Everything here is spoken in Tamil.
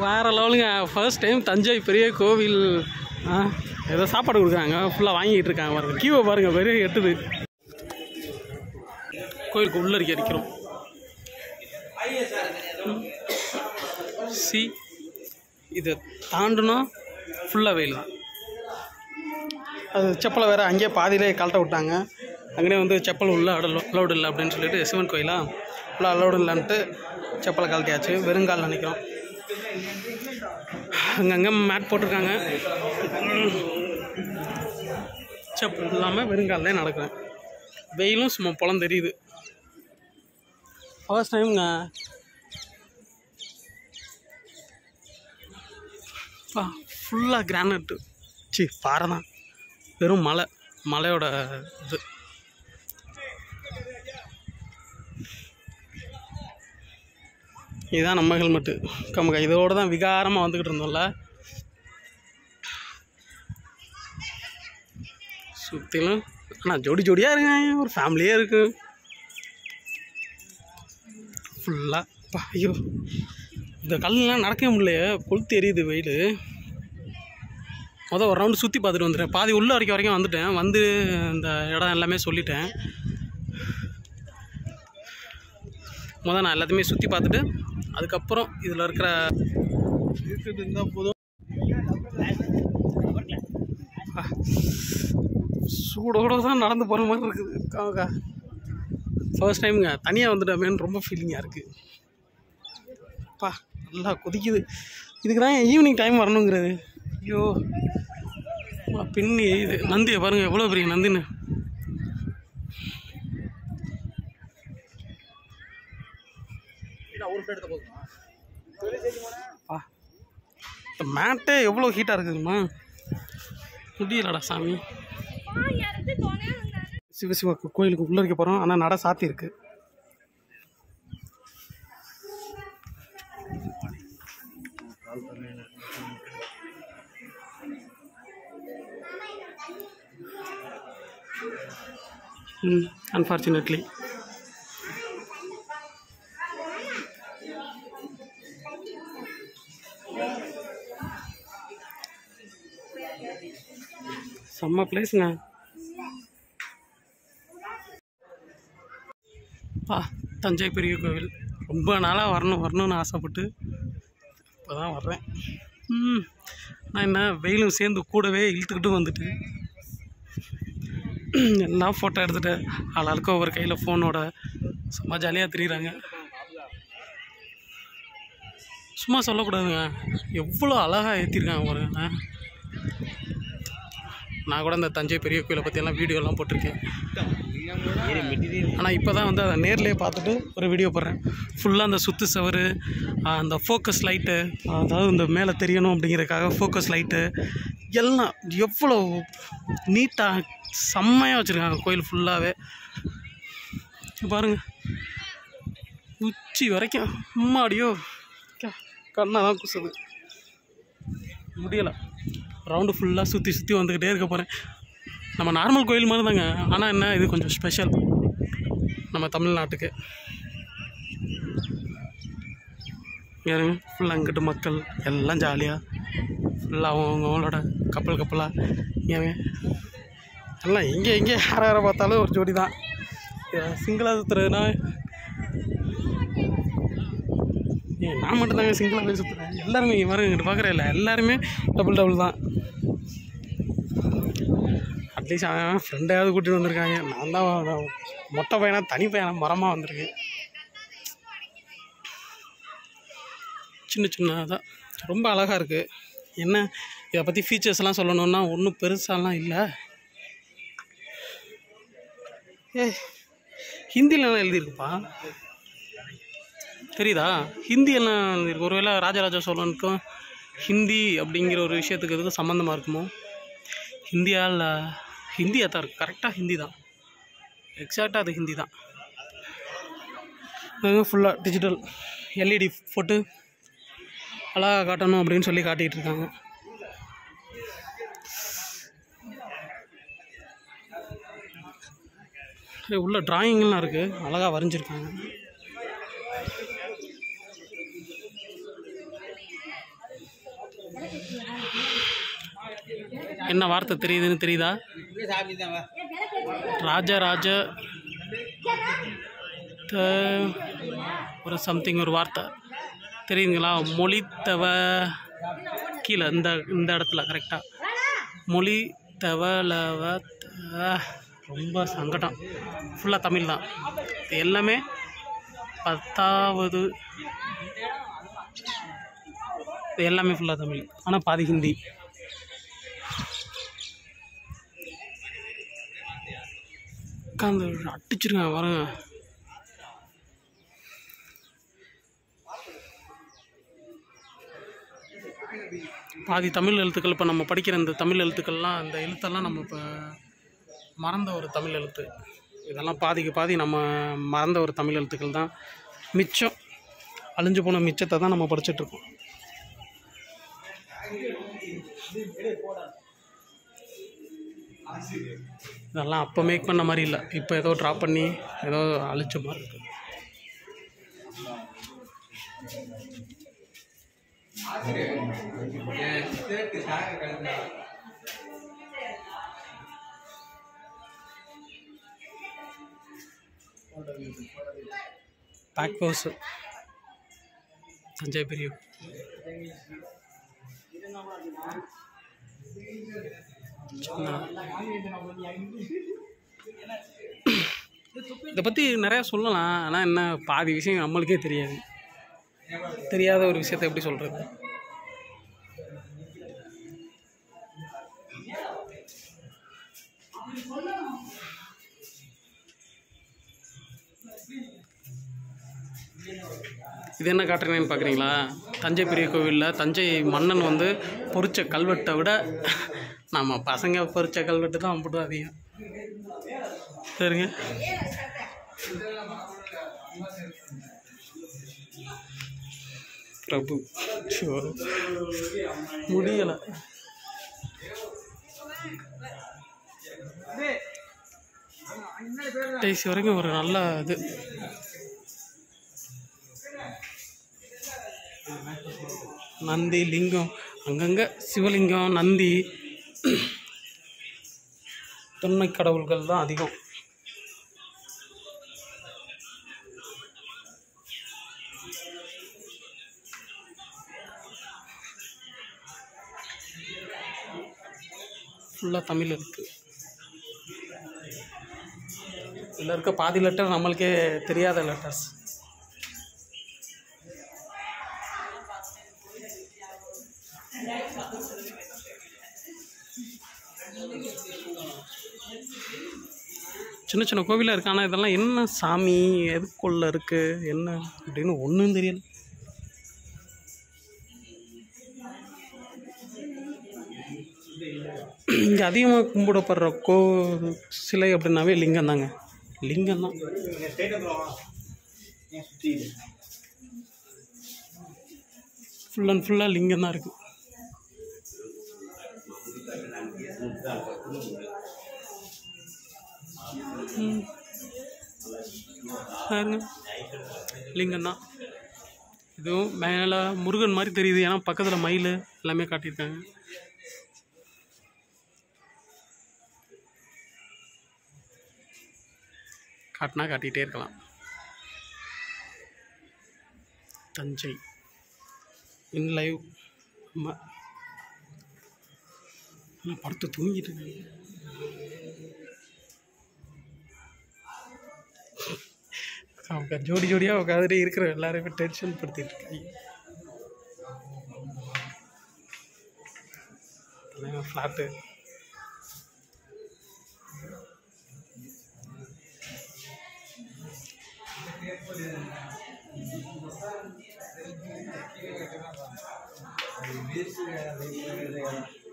வேறு லெவலுங்க ஃபர்ஸ்ட் டைம் தஞ்சை பெரிய கோவில் ஆ, ஏதோ சாப்பாடு கொடுக்குறாங்க ஃபுல்லாக வாங்கிட்டு இருக்காங்க பாருங்க கியூவை பாருங்க பெரிய எட்டுது கோயிலுக்கு உள்ள இருக்க இருக்கிறோம் சி இதை தாண்டுனா ஃபுல்லாக வெயில் தான் அது செப்பலை வேறு அங்கேயே பாதியிலே கழட்ட விட்டாங்க அங்கேயே வந்து செப்பல் உள்ள அலௌடு இல்லை அப்படின்னு சொல்லிட்டு சிவன் கோயிலா உள்ள அலௌடு இல்லைன்ட்டு செப்பலை கழட்டியாச்சு வெறுங்கால் நினைக்கிறோம் அங்கங்கே மேட் போட்டிருக்காங்க செப்பல் இல்லாமல் வெறுங்கால் தான் நடக்கிறேன் வெயிலும் சும்மா புலம் தெரியுது ஃபர்ஸ்ட் டைம்ங்க ஃபுல்லாக கிரானைட்டு சி பாறை தான் வெறும் மலை மலையோட இது இதுதான் நம்ம ஹெல்மெட்டு கம்ம இதோடு தான் விகாரமாக வந்துக்கிட்டு இருந்தோம்ல சுற்றிலும் ஆனால் ஜோடி ஜோடியாக இருங்க ஒரு ஃபேமிலியே இருக்கு ஃபுல்லாக ஐயோ இந்த கல்லாம் நடக்கவே முடியலையே கொளுத்து எரியுது வெயில் மொதல் ஒரு ரவுண்டு சுற்றி பார்த்துட்டு வந்துட்டேன் பாதி உள்ள வரைக்கும் வரைக்கும் வந்துட்டேன் வந்து இந்த இடம் எல்லாமே சொல்லிட்டேன் மொதல் நான் எல்லாத்தையுமே சுற்றி பார்த்துட்டு அதுக்கப்புறம் இதில் இருக்கிற இருக்குது இருந்தால் போதும் சூடோட தான் நடந்து போகிற மாதிரி இருக்குது காக்கா ஃபர்ஸ்ட் டைமுங்க தனியாக வந்துட்டோமேன்னு ரொம்ப ஃபீலிங்காக இருக்குது அப்பா நல்லா கொதிக்குது இதுக்கு தான் ஈவினிங் டைம் வரணுங்கிறது ஐயோ அப்பா, பின்னி இது நந்தியை பாருங்கள் எவ்வளோ பெரிய நந்தின்னு அப்பா, இந்த மேட்டே எவ்வளோ ஹீட்டாக இருக்குதுமா முடியலடா சாமி சிவ சிவ கோயிலுக்கு உள்ளே இருக்க போகிறோம் ஆனால் நட சாத்தி இருக்கு ம் அன்ஃபார்ச்சுனேட்லி செம்ம பிளேஸுங்க பா தஞ்சை பெரிய கோவில் ரொம்ப நாளாக வரணும் வரணும்னு ஆசைப்பட்டு இப்போ தான் வர்றேன் ம் நான் என்ன வெயிலும் சேர்ந்து கூடவே இழுத்துக்கிட்டும் வந்துட்டு எல்லாம் ஃபோட்டோ எடுத்துகிட்டு ஆளாளுக்கு ஒவ்வொரு கையில் ஃபோனோட சும்மா ஜாலியாக திரியிறாங்க சும்மா சொல்லக்கூடாதுங்க எவ்வளோ அழகாக ஏற்றிருக்காங்க பாருங்க நான் கூட இந்த தஞ்சை பெரிய கோயிலை பற்றியெல்லாம் வீடியோலாம் போட்டிருக்கேன் ஆனால் இப்போ தான் வந்து அதை நேர்லேயே பார்த்துட்டு ஒரு வீடியோ போடுறேன் ஃபுல்லாக அந்த சுத்து சவறு அந்த ஃபோக்கஸ் லைட்டு அதாவது இந்த மேலே தெரியணும் அப்படிங்கிறதுக்காக ஃபோக்கஸ் லைட்டு எல்லாம் எவ்வளோ நீட்டாக செம்மையாக வச்சுருக்காங்க கோயில் ஃபுல்லாகவே பாருங்க உச்சி வரைக்கும் அம்மாடியோ கண்ணை தான் குசுது முடியலை ரவுண்டு ஃபுல்லாக சுற்றி சுற்றி வந்துக்கிட்டே இருக்க போகிறேன் நம்ம நார்மல் கோயில் மாதிரி தாங்க ஆனால் என்ன இது கொஞ்சம் ஸ்பெஷல் நம்ம தமிழ்நாட்டுக்கு யாருங்க ஃபுல்லாக அங்கிட்டு மக்கள் எல்லாம் ஜாலியாக ஃபுல்லாக அவங்கவுங்களோட கப்பல் கப்பலாக ஏங்க எல்லாம் எங்கே எங்கே யார யாரை பார்த்தாலும் ஒரு ஜோடி தான் சிங்கிளாக சுற்றுறதுனா ஏன் நான் மட்டும் தாங்க சிங்கிளாக போய் சுற்றுறேன் எல்லாருமே இங்கே பாருங்க இங்கிட்டு பார்க்குறேன் இல்லை எல்லாருமே டபுள் டபுள் தான் அட்லீஸ்ட் அவன் ஃப்ரெண்டையாவது கூட்டிகிட்டு வந்திருக்காங்க நான் தான் வ- மொட்டை பையனா தனி பையனா மரமாக வந்திருக்கு சின்ன சின்னதாக ரொம்ப அழகாக இருக்குது என்ன இதை பற்றி ஃபீச்சர்ஸ்லாம் சொல்லணுன்னா ஒன்றும் பெருசாலாம் இல்லை ஏ ஹிந்தியில் என்ன எழுதியிருக்குப்பா தெரியுதா ஹிந்தி எல்லாம் எழுதியிருக்கு ஒருவேளை ராஜராஜ சோழனுக்கும் ஹிந்தி அப்படிங்கிற ஒரு விஷயத்துக்கு எதுக்கும் சம்மந்தமாக இருக்குமோ ஹிந்தியா இல்லை ஹிந்தியாக தான் இருக்குது கரெக்டாக ஹிந்தி தான் எக்ஸாக்டாக அது ஹிந்தி தான் ஃபுல்லாக டிஜிட்டல் எல்இடி போட்டு அழகாக காட்டணும் அப்படின்னு சொல்லி காட்டிகிட்டு இருக்காங்க ஏய், உள்ள டிராயிங்லாம் இருக்குது அழகாக வரைஞ்சிருக்காங்க என்ன வார்த்தை தெரியுதுன்னு தெரியுதா ராஜராஜ த- ஒரு சம்திங் ஒரு வார்த்தை தெரியுதுங்களா மொழித்தவ கீழே இந்த இந்த இடத்துல கரெக்டாக மொழி தவளவ த- ரொம்ப சங்கடம் ஃபுல்லாக தமிழ் தான் இது எல்லாமே பத்தாவது இது எல்லாமே ஃபுல்லாக தமிழ் ஆனால் பாதி ஹிந்தி உட்காந்து அடிச்சிருங்க வரங்க பாதி தமிழ் எழுத்துக்கள் இப்போ நம்ம படிக்கிற இந்த தமிழ் எழுத்துக்கள்லாம் இந்த எழுத்தெல்லாம் நம்ம இப்போ மறந்த ஒரு தமிழ் எழுத்து இதெல்லாம் பாதிக்கு பாதி நம்ம மறந்த ஒரு தமிழ் எழுத்துக்கள் தான் மிச்சம் அழிஞ்சு போன மிச்சத்தை தான் நம்ம படிச்சிட்ருக்கோம் இதெல்லாம் அப்போ மேக் பண்ண மாதிரி இல்லை இப்போ ஏதோ ட்ராப் பண்ணி ஏதோ அழிச்ச மாதிரி இருக்கு பேக் ஹவுஸ் தஞ்சை பெரிய இதை பற்றி நிறையா சொல்லலாம் ஆனால் என்ன பாதி விஷயம் நம்மளுக்கே தெரியாது தெரியாத ஒரு விஷயத்தை எப்படி சொல்கிறது இது என்ன காட்டுறேன்னு பார்க்குறீங்களா தஞ்சை பெரிய கோவிலில் தஞ்சை மன்னன் வந்து பொறிச்ச கல்வெட்டை விட நம்ம பசங்க பொறிச்ச கல்வெட்டு தான் அம்பிட்டு அதிகம் சரிங்க பிரபு ஷோ முடியலை கடைசி வரைக்கும் ஒரு நல்ல இது நந்தி லிங்கம் அங்கங்கே சிவலிங்கம் நந்தி தொன்மை கடவுள்கள் தான் அதிகம் ஃபுல்லாக தமிழ் இருக்குது இதில் இருக்க பாதி லெட்டர் நம்மளுக்கே தெரியாத லெட்டர்ஸ் சின்ன சின்ன கோவிலாக இருக்கு ஆனால் இதெல்லாம் என்ன சாமி எதுக்குள்ள இருக்குது என்ன அப்படின்னு ஒன்றும் தெரியல இங்கே அதிகமாக கும்பிடப்படுற கோ சிலை அப்படின்னாவே லிங்கம் தாங்க லிங்கம் தான் ஃபுல் அண்ட் ஃபுல்லாக லிங்கம் தான் இருக்குது பாருங்க லிங்கம் தான் இதுவும் மேலே முருகன் மாதிரி தெரியுது ஏன்னா பக்கத்தில் மயில் எல்லாமே காட்டியிருக்காங்க காட்டினா காட்டிகிட்டே இருக்கலாம் தஞ்சை இன் லைவ் ஆமாம் நான் படுத்து தூங்கிட்டு இருக்கேன் அவங்க ஜோடி ஜோடியாக உட்காந்துட்டு இருக்கிற எல்லாருமே டென்ஷன் படுத்திட்டு இருக்காங்க ஃப்ளாட்டு வீசுங்க